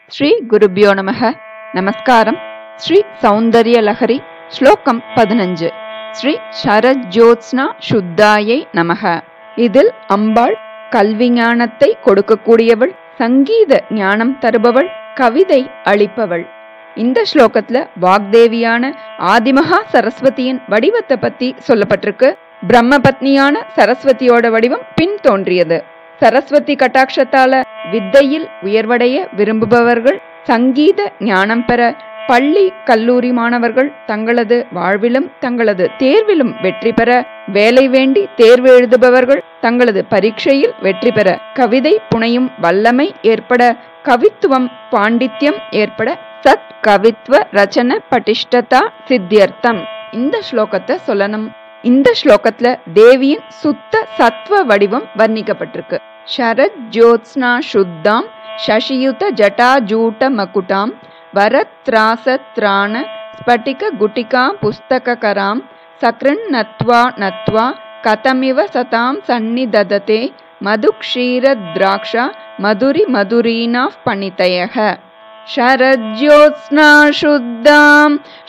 శ్రీ గురుభ్యో నమ నమస్కారం శ్రీ సౌందర్య లహరి ஸ்லோகம் பதினஞ்சு ஸ்ரீ சரஜோத்ஸ்னா சுத்தாயை நமக இதில் அம்பாள் கல்வி ஞானத்தை கொடுக்கக்கூடியவள் சங்கீத ஞானம் தருபவள் கவிதை அளிப்பவள் இந்த ஸ்லோகத்துல வாக்தேவியான ஆதிமகா சரஸ்வதியின் வடிவத்தை பத்தி சொல்லப்பட்டிருக்கு பிரம்ம பத்னியான சரஸ்வதியோட வடிவம் பின் தோன்றியது சரஸ்வதி கட்டாட்சத்தால வித்தையில் உயர்வடைய விரும்புபவர்கள் சங்கீத ஞானம் பெற பள்ளி கல்லூரி மாணவர்கள் தங்களது வாழ்விலும் தங்களது தேர்விலும் வெற்றி பெற வேலை வேண்டி தேர்வு எழுதுபவர்கள் தங்களது பரீட்சையில் வெற்றி பெற கவிதை புனையும் வல்லமை ஏற்பட கவித்துவம் பாண்டித்யம் ஏற்பட சத் கவித்வ ரச்சன பட்டிஷ்டதா சித்தியர்த்தம் இந்த ஸ்லோகத்தை சொல்லணும் இந்த ஸ்லோகத்துல தேவியின் சுத்த சத்வ வடிவம் வர்ணிக்கப்பட்டிருக்கு சரத் ஜோத்ஸ்னா சுத்தாம் சசியுத ஜட்டாஜூட்ட மகுட்டாம் வரத்ராசத்ராண ஸ்பட்டிக குட்டிகா புஸ்தககராம் சக்ரன் நத்வா நத்வா கதமிவ சதாம் சந்நிதததே மதுக்ஷீரத்ராக்ஷா மதுரி மதுரீனா பணிதயக शरज्योत्स्ना शुद्धां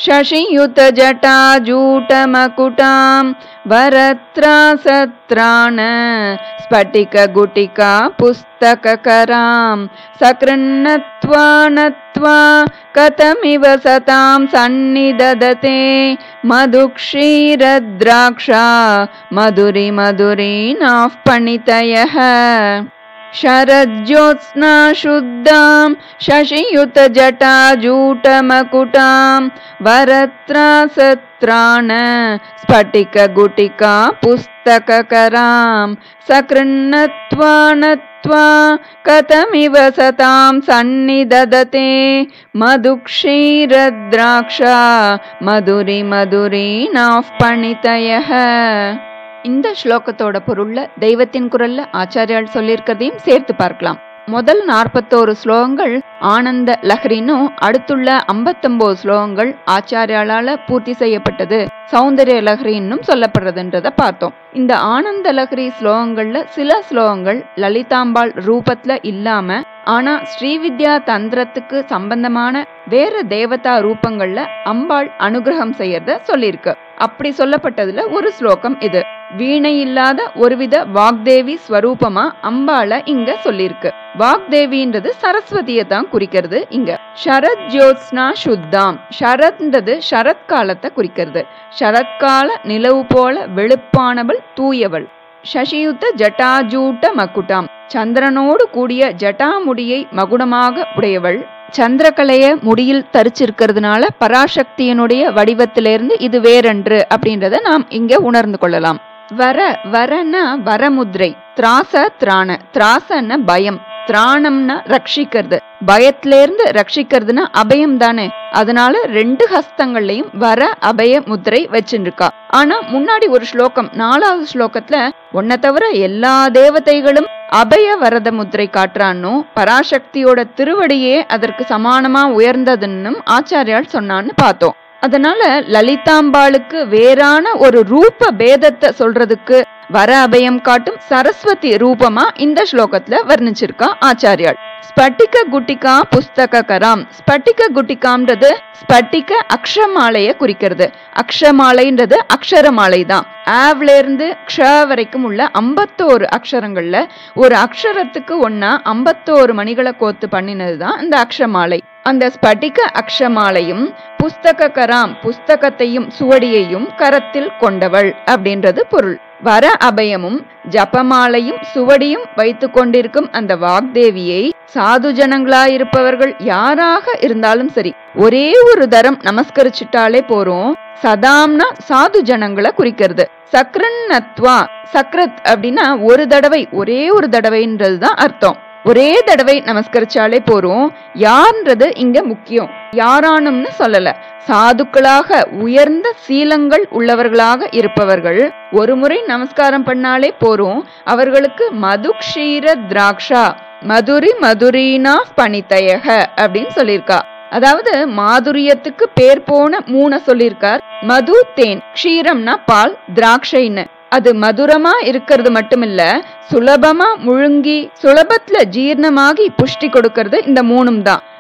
शशियुतजटाजूटमकुटां वरत्रासत्राण स्फटिकगुटिका पुस्तककरां सकृन्नत्वा नत्वा कथमिव सतां सन्निददते मधुक्षीरद्राक्षा मधुरि मधुरीनाः पणितयः शरज्योत्स्ना शुद्धां शशियुतजटाजूटमकुटां वरत्रासत्राण स्फटिकगुटिका पुस्तककरां सकृन्नत्वा नत्वा कथमिव सतां सन्निददते मधुक्षीरद्राक्षा मधुरि मधुरीनाः पणितयः இந்த ஸ்லோகத்தோட பொருள்ல தெய்வத்தின் குரல்ல ஆச்சாரியால் சொல்லியிருக்கதையும் சேர்த்து பார்க்கலாம் முதல் நாற்பத்தோரு ஸ்லோகங்கள் ஆனந்த லஹரினும் அடுத்துள்ள ஐம்பத்தொன்பது ஸ்லோகங்கள் ஆச்சாரியாலால பூர்த்தி செய்யப்பட்டது சௌந்தர்ய லஹரின்னும் சொல்லப்படுறதுன்றத பார்த்தோம் இந்த ஆனந்த லஹரி ஸ்லோகங்கள்ல சில ஸ்லோகங்கள் லலிதாம்பாள் ரூபத்துல இல்லாம ஆனா ஸ்ரீவித்யா தந்திரத்துக்கு சம்பந்தமான வேற தேவதா ரூபங்கள்ல அம்பாள் அனுகிரகம் செய்யறத சொல்லியிருக்கு அப்படி சொல்லப்பட்டதுல ஒரு ஸ்லோகம் இது வீணை இல்லாத ஒருவித வாக்தேவி ஸ்வரூபமா அம்பாள இங்க சொல்லியிருக்கு வாக்தேவின்றது சரஸ்வதியை தான் குறிக்கிறது இங்க ஷரத் ஜோத்ஸ்னா சுத்தாம் ஷரத்ன்றது ஷரத்காலத்தை குறிக்கிறது ஷரத்கால நிலவு போல வெளுப்பானவள் தூயவள் சசியுத்த ஜட்டாஜூட்ட மக்குட்டாம் சந்திரனோடு கூடிய ஜட்டாமுடியை மகுடமாக உடையவள் சந்திரகலைய முடியில் தரிச்சிருக்கிறதுனால பராசக்தியினுடைய வடிவத்திலிருந்து இது வேறென்று அப்படின்றத நாம் இங்க உணர்ந்து கொள்ளலாம் வர வரன வரமுத்ரை திராச திராண திராசன பயம் திராணம்னா ரட்சிக்கிறது பயத்துல இருந்து ரட்சிக்கிறதுனா அபயம் தானே அதனால ரெண்டு ஹஸ்தங்கள்லயும் வர அபய முத்திரை வச்சுருக்கா ஆனா முன்னாடி ஒரு ஸ்லோகம் நாலாவது ஸ்லோகத்துல உன்னை தவிர எல்லா தேவதைகளும் அபய வரத முத்திரை காட்டுறான்னும் பராசக்தியோட திருவடியே அதற்கு சமானமா உயர்ந்ததுன்னும் ஆச்சாரியால் சொன்னான்னு பார்த்தோம் அதனால லலிதாம்பாளுக்கு வேறான ஒரு ரூப பேதத்தை சொல்றதுக்கு வர அபயம் காட்டும் சரஸ்வதி ரூபமா இந்த ஸ்லோகத்துல வர்ணிச்சிருக்கா ஆச்சாரியாள் ஸ்பட்டிக குட்டிகா புஸ்தக கராம் ஸ்பட்டிக குட்டிகாம்ன்றது ஸ்பட்டிக அக்ஷமாலைய குறிக்கிறது அக்ஷமாலைன்றது அக்ஷரமாலை தான் ஆவ்ல இருந்து க்ஷ வரைக்கும் உள்ள ஐம்பத்தோரு அக்ஷரங்கள்ல ஒரு அக்ஷரத்துக்கு ஒன்னா ஐம்பத்தோரு மணிகளை கோத்து பண்ணினது தான் இந்த அக்ஷமாலை அந்த ஸ்பட்டிக அக்ஷமாலையும் புஸ்தக கராம் புஸ்தகத்தையும் சுவடியையும் கரத்தில் கொண்டவள் அப்படின்றது பொருள் வர அபயமும் ஜபமாலையும் சுவடியும் வைத்து கொண்டிருக்கும் அந்த வாக்தேவியை சாது ஜனங்களாயிருப்பவர்கள் யாராக இருந்தாலும் சரி ஒரே ஒரு தரம் நமஸ்கரிச்சுட்டாலே போறோம் சதாம்னா சாது ஜனங்களை குறிக்கிறது சக்ரன்னத்வா சக்ரத் அப்படின்னா ஒரு தடவை ஒரே ஒரு தடவைன்றது தான் அர்த்தம் ஒரே தடவை நமஸ்கரிச்சாலே போறோம் யார்ன்றது இங்க முக்கியம் யாரானும்னு சொல்லல சாதுக்களாக உயர்ந்த சீலங்கள் உள்ளவர்களாக இருப்பவர்கள் ஒரு முறை நமஸ்காரம் பண்ணாலே போறோம் அவர்களுக்கு மதுக்ஷீர திராக்ஷா மதுரி மதுரீனா பணித்தயக அப்படின்னு சொல்லியிருக்கா அதாவது மாதுரியத்துக்கு பேர் போன மூண சொல்லியிருக்கார் மது தேன் க்ஷீரம்னா பால் திராட்சைன்னு அது மதுரமா இருக்கிறது மட்டுமில்ல சுலபமா முழுங்கி சுலபத்துல ஜீர்ணமாகி புஷ்டி கொடுக்கறது இந்த மூணும் தான்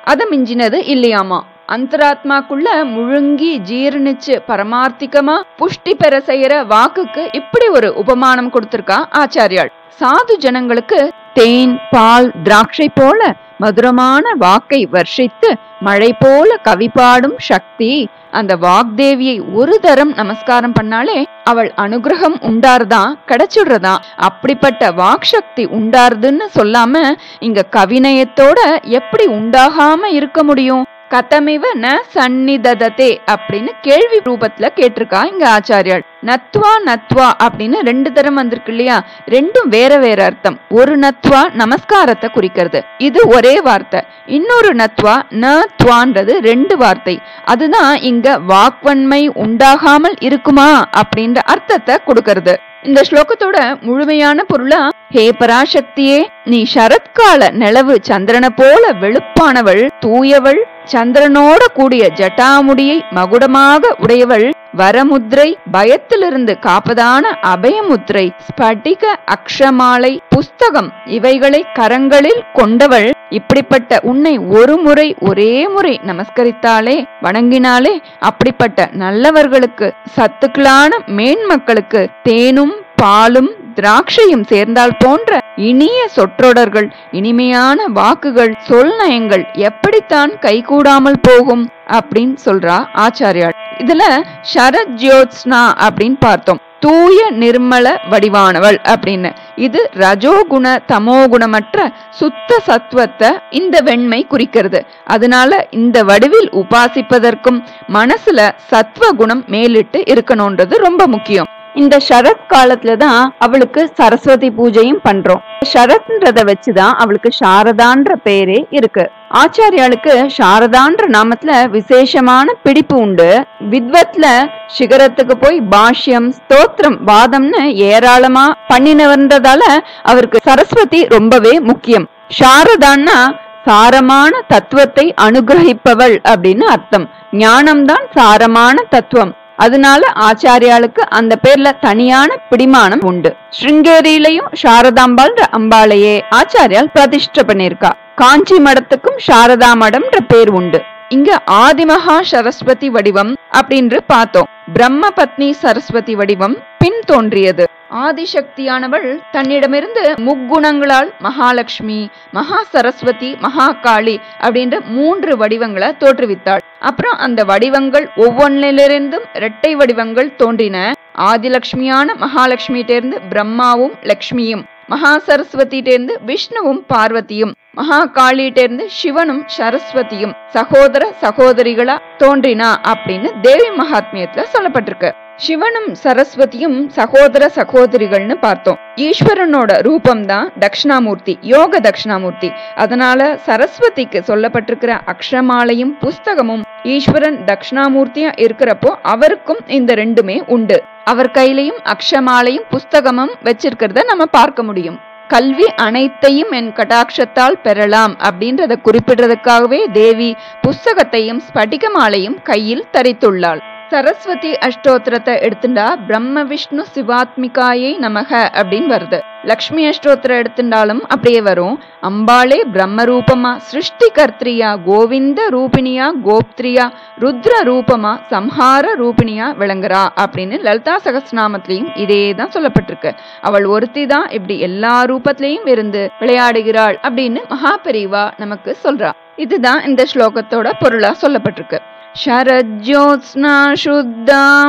அதை மிஞ்சினது இல்லையாமா அந்தராத்மாக்குள்ள முழுங்கி ஜீரணிச்சு பரமார்த்திகமா புஷ்டி பெற செய்யற வாக்குக்கு இப்படி ஒரு உபமானம் கொடுத்திருக்கா ஆச்சாரியாள் சாது ஜனங்களுக்கு தேன் பால் திராட்சை போல மதுரமான வாக்கை வர்ஷித்து மழை போல கவி பாடும் சக்தி அந்த வாக்தேவியை ஒரு தரம் நமஸ்காரம் பண்ணாலே அவள் அனுகிரகம் உண்டாருதான் கிடைச்சிடுறதா அப்படிப்பட்ட வாக் சக்தி உண்டாருதுன்னு சொல்லாம இங்க கவிநயத்தோட எப்படி உண்டாகாம இருக்க முடியும் கதமிவ ந சந்நிதததே அப்படின்னு கேள்வி ரூபத்துல கேட்டிருக்கா இங்க ஆச்சாரியாள் நத்வா நத்வா அப்படின்னு ரெண்டு தரம் வந்திருக்கு இல்லையா ரெண்டும் வேற வேற அர்த்தம் ஒரு நத்வா நமஸ்காரத்தை குறிக்கிறது இது ஒரே வார்த்தை இன்னொரு நத்வா ந துவான்றது ரெண்டு வார்த்தை அதுதான் இங்க வாக்வன்மை உண்டாகாமல் இருக்குமா அப்படின்ற அர்த்தத்தை கொடுக்கறது இந்த ஸ்லோகத்தோட முழுமையான பொருளா ஹே பராசக்தியே நீ சரத்கால நிலவு சந்திரனை போல வெளுப்பானவள் தூயவள் சந்திரனோட கூடிய ஜட்டாமுடியை மகுடமாக உடையவள் வரமுத்ரை பயத்திலிருந்து காப்பதான அபயமுத்ரை ஸ்படிக அக்ஷமாலை புஸ்தகம் இவைகளை கரங்களில் கொண்டவள் இப்படிப்பட்ட உன்னை ஒரு முறை ஒரே முறை நமஸ்கரித்தாலே வணங்கினாலே அப்படிப்பட்ட நல்லவர்களுக்கு சத்துக்களான மேன்மக்களுக்கு தேனும் பாலும் திராட்சையும் சேர்ந்தால் போன்ற இனிய சொற்றொடர்கள் இனிமையான வாக்குகள் சொல் நயங்கள் எப்படித்தான் கைகூடாமல் போகும் அப்படின்னு சொல்றா ஆச்சாரியாள் இதுல சரத் ஜோத்ஸ்னா அப்படின்னு பார்த்தோம் தூய நிர்மல வடிவானவள் அப்படின்னு இது ரஜோகுண தமோகுணமற்ற சுத்த சத்துவத்தை இந்த வெண்மை குறிக்கிறது அதனால இந்த வடிவில் உபாசிப்பதற்கும் மனசுல சத்வ குணம் மேலிட்டு இருக்கணும்ன்றது ரொம்ப முக்கியம் இந்த ஷரத் காலத்துல தான் அவளுக்கு சரஸ்வதி பூஜையும் பண்றோம் ஷரத்ன்றத வச்சுதான் அவளுக்கு சாரதான்ற பேரே இருக்கு ஆச்சாரியாளுக்கு சாரதான்ற நாமத்துல விசேஷமான பிடிப்பு உண்டு வித்வத்ல சிகரத்துக்கு போய் பாஷ்யம் ஸ்தோத்திரம் வாதம்னு ஏராளமா பண்ணினவன்றதால அவருக்கு சரஸ்வதி ரொம்பவே முக்கியம் சாரதான்னா சாரமான தத்துவத்தை அனுகிரகிப்பவள் அப்படின்னு அர்த்தம் ஞானம்தான் சாரமான தத்துவம் அதனால ஆச்சாரியாளுக்கு அந்த பேர்ல தனியான பிடிமானம் உண்டு ஸ்ருங்கேரியிலையும் சாரதாம்பாள்ன்ற அம்பாளையே ஆச்சாரியால் பிரதிஷ்ட பண்ணிருக்கா காஞ்சி மடத்துக்கும் சாரதா மடம்ன்ற பேர் உண்டு இங்க ஆதிமகா சரஸ்வதி வடிவம் அப்படின்னு பார்த்தோம் பிரம்ம பத்னி சரஸ்வதி வடிவம் பின் தோன்றியது ஆதிசக்தியானவள் தன்னிடமிருந்து முக்குணங்களால் மகாலட்சுமி மகா சரஸ்வதி மகா காளி அப்படின்ற மூன்று வடிவங்களை தோற்றுவித்தாள் அப்புறம் அந்த வடிவங்கள் ஒவ்வொன்றிலிருந்தும் இரட்டை வடிவங்கள் தோன்றின ஆதிலட்சுமியான மகாலட்சுமியிட்டிருந்து பிரம்மாவும் லக்ஷ்மியும் மகா சரஸ்வதியிட்டிருந்து விஷ்ணுவும் பார்வதியும் மகா காளியிட்டிருந்து சிவனும் சரஸ்வதியும் சகோதர சகோதரிகளா தோன்றினா அப்படின்னு தேவி மகாத்மியத்துல சொல்லப்பட்டிருக்கு சிவனும் சரஸ்வதியும் சகோதர சகோதரிகள்னு பார்த்தோம் ஈஸ்வரனோட ரூபம் தான் தட்சிணாமூர்த்தி யோக தட்சிணாமூர்த்தி அதனால சரஸ்வதிக்கு சொல்லப்பட்டிருக்கிற அக்ஷமாலையும் புஸ்தகமும் ஈஸ்வரன் தட்சிணாமூர்த்தியா இருக்கிறப்போ அவருக்கும் இந்த ரெண்டுமே உண்டு அவர் கையிலையும் அக்ஷமாலையும் புஸ்தகமும் வச்சிருக்கிறத நம்ம பார்க்க முடியும் கல்வி அனைத்தையும் என் கடாட்சத்தால் பெறலாம் அப்படின்றத குறிப்பிடுறதுக்காகவே தேவி புஸ்தகத்தையும் ஸ்படிகமாலையும் கையில் தரித்துள்ளாள் சரஸ்வதி அஷ்டோத்திரத்தை எடுத்துட்டா பிரம்ம விஷ்ணு சிவாத்மிகாயை நமக அப்படின்னு வருது லக்ஷ்மி அஷ்டோத்திரம் எடுத்துட்டாலும் அப்படியே வரும் அம்பாளே பிரம்ம ரூபமா சிருஷ்டி கர்த்திரியா கோவிந்த ரூபிணியா கோப்திரியா ருத்ர ரூபமா சம்ஹார ரூபிணியா விளங்குறா அப்படின்னு லலிதா சகஸ்நாமத்திலையும் இதே தான் சொல்லப்பட்டிருக்கு அவள் ஒருத்தி தான் இப்படி எல்லா ரூபத்திலையும் இருந்து விளையாடுகிறாள் அப்படின்னு மகாபெரிவா நமக்கு சொல்றா இதுதான் இந்த ஸ்லோகத்தோட பொருளா சொல்லப்பட்டிருக்கு शरज्योत्स्ना शुद्धां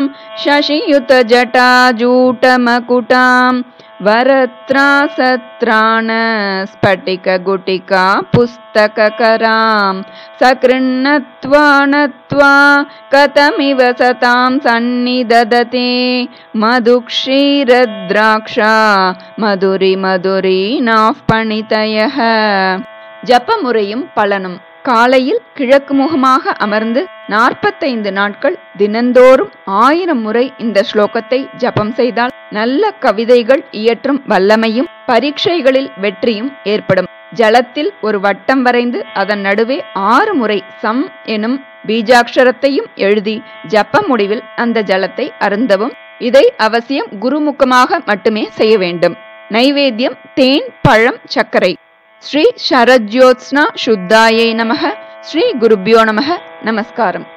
शशियुतजटाजूटमकुटां वरत्रासत्राण स्फटिकगुटिका पुस्तककरां सकृन्नत्वा नत्वा कथमिव सतां सन्निददते मधुक्षीरद्राक्षा मधुरि मधुरीनाः पणितयः ஜபமுறையும் பலனும் காலையில் கிழக்கு முகமாக அமர்ந்து நாற்பத்தைந்து நாட்கள் தினந்தோறும் ஆயிரம் முறை இந்த ஸ்லோகத்தை ஜபம் செய்தால் நல்ல கவிதைகள் இயற்றும் வல்லமையும் பரீட்சைகளில் வெற்றியும் ஏற்படும் ஜலத்தில் ஒரு வட்டம் வரைந்து அதன் நடுவே ஆறு முறை சம் எனும் பீஜாட்சரத்தையும் எழுதி ஜப்ப முடிவில் அந்த ஜலத்தை அருந்தவும் இதை அவசியம் குருமுகமாக மட்டுமே செய்ய வேண்டும் நைவேத்தியம் தேன் பழம் சர்க்கரை ஸ்ரீ சரஜ்யோத்ஸ்னா சுத்தாயை நமக ஸ்ரீ குருப்பியோ நமக நமஸ்காரம்